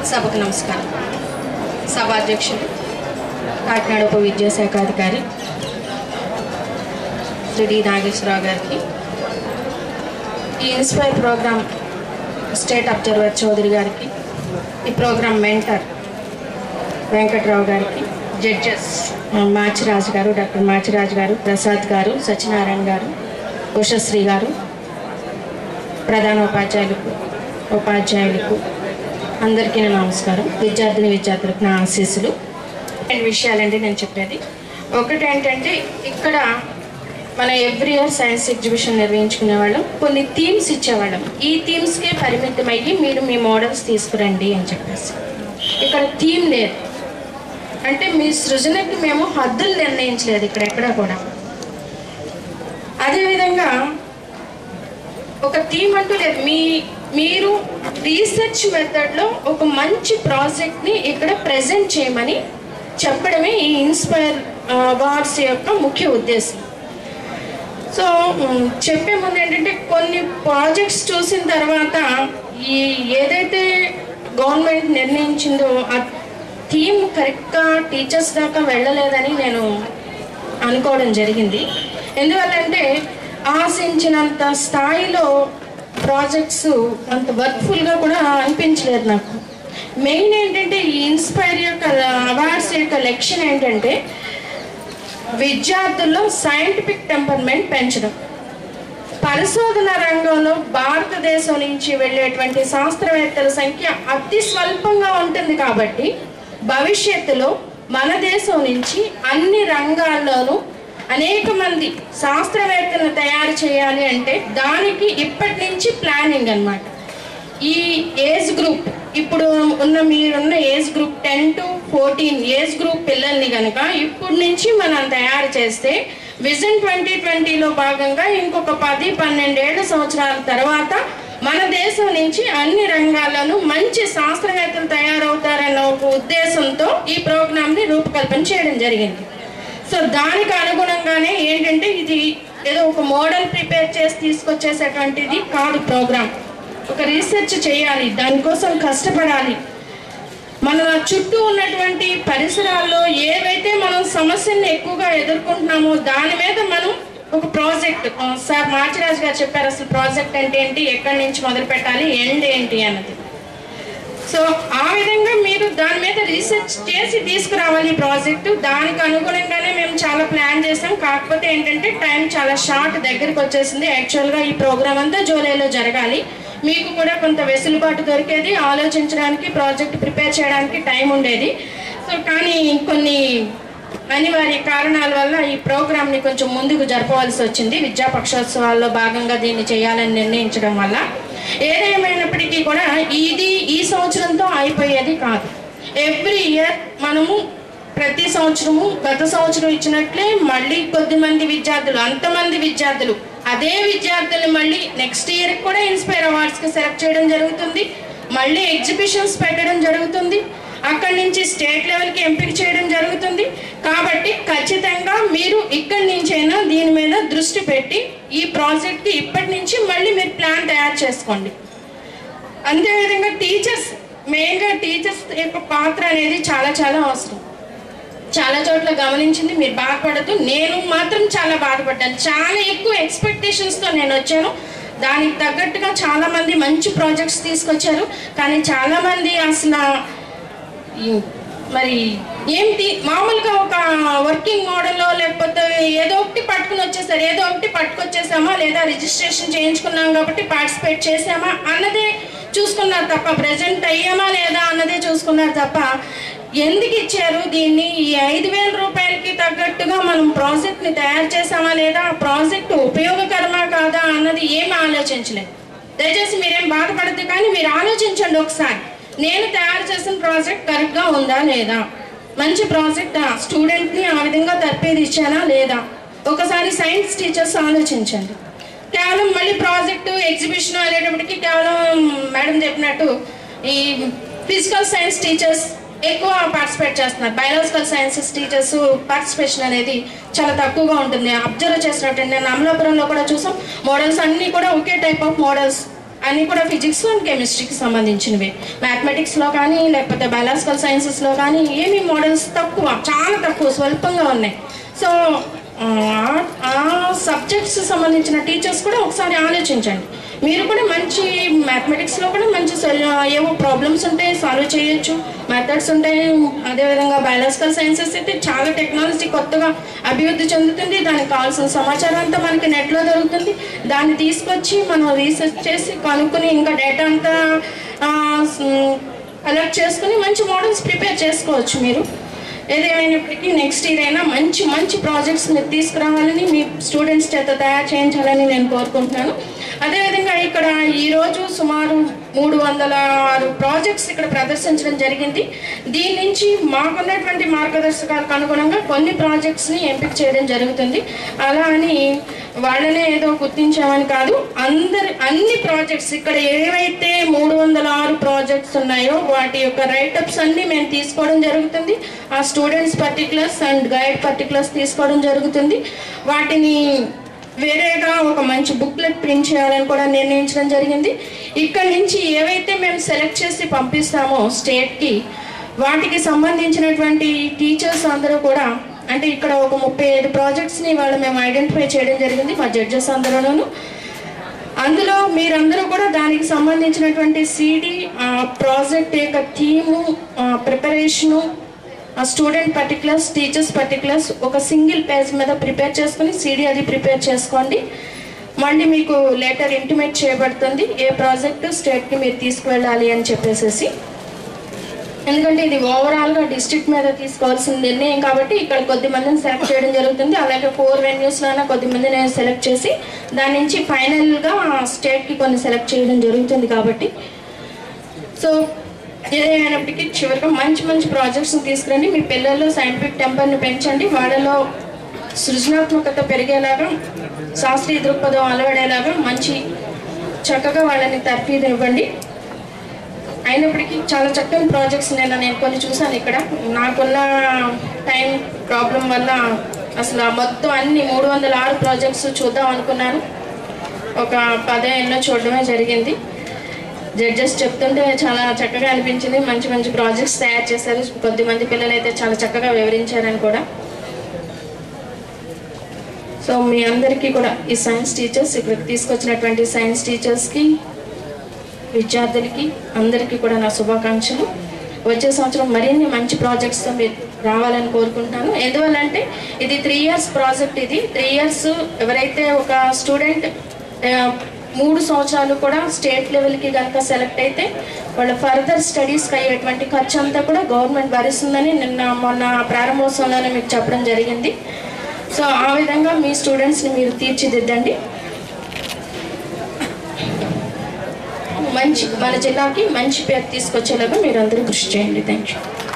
సభకు నమస్కారం సభాధ్యక్షులు కాకినాడ ఉప విద్యాశాఖ అధికారి శ్రీ డి నాగేశ్వరరావు గారికి ఈ inspire programme state observer Chowdary గారికి ఈ ప్రోగ్రామ్ మెంటర్ వెంకట్రావు గారికి జడ్జెస్ మాచిరాజు గారు డాక్టర్ మాచిరాజు గారు ప్రసాద్ గారు సత్యనారాయణ గారు ఉషశ్రీ గారు ప్రధాన ఉపాధ్యాయులకు ఉపాధ్యాయులకు అందరికీ నా నమస్కారం విద్యార్థిని విద్యార్థులకు నా ఆశీస్సులు రెండు విషయాలండి నేను చెప్పేది ఒకటి ఏంటంటే ఇక్కడ మన ఎవ్రీ ఇయర్ సైన్స్ ఎగ్జిబిషన్ నిర్వహించుకునే వాళ్ళం కొన్ని థీమ్స్ ఇచ్చేవాళ్ళం ఈ థీమ్స్కే పరిమితమయ్యి మీరు మీ మోడల్స్ తీసుకురండి అని చెప్పేసి ఇక్కడ థీమ్ లేదు అంటే మీ సృజనకి మేము హద్దులు నిర్ణయించలేదు ఇక్కడ ఎక్కడ కూడా అదేవిధంగా ఒక థీమ్ అంటూ లేదు మీ మీరు రీసెర్చ్ మెథడ్లో ఒక మంచి ప్రాజెక్ట్ని ఇక్కడ ప్రజెంట్ చేయమని చెప్పడమే ఈ ఇన్స్పైర్ అవార్డ్స్ యొక్క ముఖ్య ఉద్దేశం సో మ్, చెప్పే ముందు ఏంటంటే కొన్ని ప్రాజెక్ట్స్ చూసిన తర్వాత ఈ ఏదైతే గవర్నమెంట్ నిర్ణయించిందో ఆ థీమ్ కరెక్ట్గా టీచర్స్ దాకా వెళ్ళలేదని నేను అనుకోవడం జరిగింది ఎందువల్లంటే ఆశించినంత స్థాయిలో ప్రాజెక్ట్స్ అంత వర్క్ఫుల్గా కూడా అనిపించలేదు నాకు మెయిన్ ఏంటంటే ఈ ఇన్స్పైర్ యొక్క అవార్డ్స్ యొక్క లక్ష్యం ఏంటంటే విద్యార్థుల్లో సైంటిఫిక్ టెంపర్మెంట్ పెంచడం పరిశోధన రంగంలో భారతదేశం నుంచి వెళ్ళేటువంటి శాస్త్రవేత్తల సంఖ్య అతి స్వల్పంగా ఉంటుంది కాబట్టి భవిష్యత్తులో మన దేశం నుంచి అన్ని రంగాల్లోనూ అనేక మంది శాస్త్రవేత్తలను తయారు చేయాలి అంటే దానికి ఇప్పటి నుంచి ప్లానింగ్ అన్నమాట ఈ ఏజ్ గ్రూప్ ఇప్పుడు ఉన్న మీరున్న age group ten to fourteen age group పిల్లల్ని కనుక ఇప్పటి నుంచి మనం తయారు చేస్తే విజన్ ట్వంటీ ట్వంటీలో భాగంగా ఇంకొక పది పన్నెండేళ్ల సంవత్సరాల తర్వాత మన దేశం నుంచి అన్ని రంగాల్లోనూ మంచి శాస్త్రవేత్తలు తయారవుతారన్న ఒక ఉద్దేశంతో ఈ ప్రోగ్రామ్ని రూపకల్పన చేయడం జరిగింది సో దానికి అనుగుణంగానే ఏంటంటే ఇది ఏదో ఒక మోడల్ ప్రిపేర్ చేసి తీసుకొచ్చేసేటువంటిది కాదు ప్రోగ్రామ్ ఒక రీసెర్చ్ చేయాలి దానికోసం కష్టపడాలి మన చుట్టూ ఉన్నటువంటి పరిసరాల్లో ఏవైతే మనం సమస్యల్ని ఎక్కువగా ఎదుర్కొంటున్నామో దాని మీద మనం ఒక ప్రాజెక్ట్ ఆ, సార్ మాచిరాజు గారు చెప్పారు అసలు ప్రాజెక్ట్ అంటే ఏంటి ఎక్కడి నుంచి మొదలు పెట్టాలి ఎండ్ ఏంటి అన్నది సో ఆ విధంగా మీరు దాని మీద రీసెర్చ్ చేసి తీసుకురావాలి ఈ ప్రాజెక్టు దానికి అనుగుణంగానే మేము చాలా ప్లాన్ చేసాం కాకపోతే ఏంటంటే టైం చాలా షార్ట్ దగ్గరికి వచ్చేసింది యాక్చువల్గా ఈ ప్రోగ్రామ్ అంతా జూలైలో జరగాలి మీకు కూడా కొంత వెసులుబాటు దొరికేది ఆలోచించడానికి ప్రాజెక్ట్ ప్రిపేర్ చేయడానికి టైం ఉండేది సో కానీ కొన్ని అనివార్య కారణాల వల్ల ఈ ప్రోగ్రామ్ని కొంచెం ముందుకు జరపవలసి వచ్చింది విద్యా పక్షోత్సవాల్లో భాగంగా దీన్ని చేయాలని నిర్ణయించడం వల్ల ఏదేమైనప్పటికీ కూడా ఇది ఈ సంవత్సరంతో అయిపోయేది కాదు ఎవ్రీ ఇయర్ మనము ప్రతి సంవత్సరము గత సంవత్సరం ఇచ్చినట్లే మళ్ళీ కొద్ది మంది విద్యార్థులు అంతమంది విద్యార్థులు అదే విద్యార్థులు మళ్ళీ నెక్స్ట్ ఇయర్ కూడా ఇన్స్పైర్ అవార్డ్స్కి సెలెక్ట్ చేయడం జరుగుతుంది మళ్ళీ ఎగ్జిబిషన్స్ పెట్టడం జరుగుతుంది అక్కడి నుంచి స్టేట్ లెవెల్కి ఎంపిక చేయడం జరుగుతుంది కాబట్టి ఖచ్చితంగా మీరు ఇక్కడి నుంచైనా దీని మీద దృష్టి పెట్టి ఈ ప్రాజెక్ట్కి ఇప్పటి నుంచి మళ్ళీ మీరు ప్లాన్ తయారు చేసుకోండి అంతేవిధంగా టీచర్స్ మెయిన్గా టీచర్స్ యొక్క పాత్ర అనేది చాలా చాలా అవసరం చాలా చోట్ల గమనించింది మీరు బాధపడద్దు నేను మాత్రం చాలా బాధపడ్డాను చాలా ఎక్కువ ఎక్స్పెక్టేషన్స్తో నేను వచ్చాను దానికి తగ్గట్టుగా చాలా మంది మంచి ప్రాజెక్ట్స్ తీసుకొచ్చారు కానీ చాలా మంది అసలు ఈ- మరి ఏంటి మామూలుగా ఒక వర్కింగ్ మోడల్లో లేకపోతే ఏదో ఒకటి పట్టుకుని వచ్చేసారు ఏదో ఒకటి పట్టుకొచ్చేసామా లేదా రిజిస్ట్రేషన్ చేయించుకున్నాం కాబట్టి పార్టిసిపేట్ చేసామా అన్నదే చూసుకున్నారు తప్ప ప్రజెంట్ అయ్యామా లేదా అన్నదే చూసుకున్నారు తప్ప ఎందుకు ఇచ్చారు దీన్ని ఈ ఐదు వేల రూపాయలకి తగ్గట్టుగా మనం ప్రాజెక్ట్ని తయారు చేసామా లేదా ఆ ప్రాజెక్ట్ ఉపయోగకరమా కాదా అన్నది ఏం ఆలోచించలేదు దయచేసి మీరేం బాధపడద్దు కానీ మీరు ఆలోచించండి ఒకసారి నేను తయారు చేసిన ప్రాజెక్ట్ కరెక్ట్గా ఉందా లేదా మంచి ప్రాజెక్ట్ స్టూడెంట్ని ఆ విధంగా తర్పేది ఇచ్చానా లేదా ఒకసారి సైన్స్ టీచర్స్ ఆలోచించండి కేవలం మళ్ళీ ప్రాజెక్టు ఎగ్జిబిషన్ అనేటప్పటికి కేవలం మేడం చెప్పినట్టు ఈ ఫిజికల్ సైన్స్ టీచర్స్ ఎక్కువ పార్టిసిపేట్ చేస్తున్నారు బయాలజికల్ సైన్సెస్ టీచర్స్ పార్టిసిపేషన్ అనేది చాలా తక్కువగా ఉంటుంది అబ్జర్వ్ చేసినట్టు నేను అమలాపురంలో కూడా చూసాం మోడల్స్ అన్నీ కూడా ఒకే టైప్ ఆఫ్ మోడల్స్ అన్నీ కూడా ఫిజిక్స్ అండ్ కెమిస్ట్రీకి సంబంధించినవి మ్యాథమెటిక్స్లో కానీ లేకపోతే బయాలజికల్ సైన్సెస్లో కానీ ఏమి మోడల్స్ తక్కువ చాలా తక్కువ స్వల్పంగా ఉన్నాయి సో ఆ- ఆ సబ్జెక్ట్స్ సంబంధించిన టీచర్స్ కూడా ఒకసారి ఆలోచించండి మీరు కూడా మంచి మ్యాథమెటిక్స్లో కూడా మంచి sol- ఏవో ప్రాబ్లమ్స్ ఉంటాయి సాల్వ్ చేయొచ్చు మెథడ్స్ ఉంటాయి అదేవిధంగా బయాలజికల్ సైన్సెస్ అయితే చాలా టెక్నాలజీ కొత్తగా అభివృద్ధి చెందుతుంది దానికి కావాల్సిన సమాచారం అంతా మనకి నెట్లో దొరుకుతుంది దాన్ని తీసుకొచ్చి మనం రీసెర్చ్ చేసి కనుక్కొని ఇంకా డేటా అంతా కలెక్ట్ చేసుకుని మంచి మోడల్స్ ప్రిపేర్ చేసుకోవచ్చు మీరు ఏదేమైనప్పటికీ నెక్స్ట్ ఇయర్ అయినా మంచి మంచి ప్రాజెక్ట్స్ మీరు తీసుకురావాలని మీ స్టూడెంట్స్ చేత తయారు చేయించాలని నేను కోరుకుంటున్నాను అదేవిధంగా ఇక్కడ ఈరోజు సుమారు మూడు వందల ఆరు ప్రాజెక్ట్స్ ఇక్కడ ప్రదర్శించడం జరిగింది దీని నుంచి మాకున్నటువంటి మార్గదర్శకాలకు అనుగుణంగా కొన్ని ప్రాజెక్ట్స్ని ఎంపిక చేయడం జరుగుతుంది అలా అని వాళ్ళనే ఏదో గుర్తించామని కాదు అందరి అన్ని ప్రాజెక్ట్స్ ఇక్కడ ఏవైతే మూడు వందల ఆరు ప్రాజెక్ట్స్ ఉన్నాయో వాటి యొక్క రైటప్స్ అన్ని మేము తీసుకోవడం జరుగుతుంది ఆ students particulars and guide particulars తీసుకోవడం జరుగుతుంది వాటిని వేరేగా ఒక మంచి బుక్లెట్ ప్రింట్ చేయాలని కూడా నిర్ణయించడం జరిగింది ఇక్కడ నుంచి ఏవైతే మేము సెలెక్ట్ చేసి పంపిస్తామో స్టేట్కి వాటికి సంబంధించినటువంటి టీచర్స్ అందరూ కూడా అంటే ఇక్కడ ఒక ముప్పై ఐదు ప్రాజెక్ట్స్ని వాళ్ళు మేము ఐడెంటిఫై చేయడం జరిగింది మా జడ్జెస్ అందరూను అందులో మీరందరూ కూడా దానికి సంబంధించినటువంటి సిడి ప్రాజెక్ట్ యొక్క థీము ప్రిపరేషను ఆ స్టూడెంట్ పర్టికులర్స్ టీచర్స్ పర్టికులర్స్ ఒక సింగిల్ పేజ్ మీద ప్రిపేర్ చేసుకుని సిడి అది ప్రిపేర్ చేసుకోండి మళ్ళీ మీకు లెటర్ ఇంటిమేట్ చేయబడుతుంది ఏ ప్రాజెక్ట్ స్టేట్కి మీరు తీసుకువెళ్ళాలి అని చెప్పేసేసి ఎందుకంటే ఇది ఓవరాల్గా డిస్ట్రిక్ట్ మీద తీసుకోవాల్సిన నిర్ణయం కాబట్టి ఇక్కడ కొద్ది మందిని సెలెక్ట్ చేయడం జరుగుతుంది అలాగే ఫోర్ వెన్యూస్లోనే కొద్ది మందిని సెలెక్ట్ చేసి దాని నుంచి ఫైనల్గా స్టేట్కి కొన్ని సెలెక్ట్ చేయడం జరుగుతుంది కాబట్టి సో ఏదైనప్పటికీ చివరిగా మంచి మంచి ప్రాజెక్ట్స్ని తీసుకురండి మీ పిల్లల్లో సైంటిఫిక్ టెంపర్ని పెంచండి వాళ్ళలో సృజనాత్మకత పెరిగేలాగా శాస్త్రీయ దృక్పథం అలవడేలాగా మంచి చక్కగా వాళ్ళని తర్ఫీదివ్వండి అయినప్పటికీ చాలా చక్కని ప్రాజెక్ట్స్ నేను నేను కొన్ని చూశాను ఇక్కడ నాకున్న టైం ప్రాబ్లం వల్ల అసలు ఆ మొత్తం అన్ని మూడు వందల ఆరు ప్రాజెక్ట్స్ చూద్దాం అనుకున్నాను ఒక పదే ఎన్నో చూడడమే జరిగింది జడ్జెస్ చెప్తుంటే చాలా చక్కగా అనిపించింది మంచి మంచి ప్రాజెక్ట్స్ తయారు చేశారు కొద్దిమంది పిల్లలు అయితే చాలా చక్కగా వివరించారని కూడా సో మీ అందరికీ కూడా ఈ సైన్స్ టీచర్స్ ఇక్కడికి తీసుకొచ్చినటువంటి సైన్స్ టీచర్స్కి విద్యార్థులకి అందరికీ కూడా నా శుభాకాంక్షలు వచ్చే సంవత్సరం మరిన్ని మంచి ప్రాజెక్ట్స్తో మీరు రావాలని కోరుకుంటాను ఎందువల్లంటే ఇది త్రీ ఇయర్స్ ప్రాజెక్ట్ ఇది త్రీ ఇయర్స్ ఎవరైతే ఒక స్టూడెంట్ మూడు సంవత్సరాలు కూడా స్టేట్ లెవెల్కి కనుక సెలెక్ట్ అయితే వాళ్ళ ఫర్దర్ స్టడీస్కి అయ్యేటువంటి ఖర్చు అంతా కూడా గవర్నమెంట్ భరిస్తుందని నిన్న మొన్న ప్రారంభోత్సవంలోనే మీకు చెప్పడం జరిగింది సో ఆ విధంగా మీ స్టూడెంట్స్ని మీరు తీర్చిదిద్దండి మంచి మన జిల్లాకి మంచి పేరు తీసుకొచ్చేలాగా మీరు అందరూ కృషి చేయండి థ్యాంక్ యూ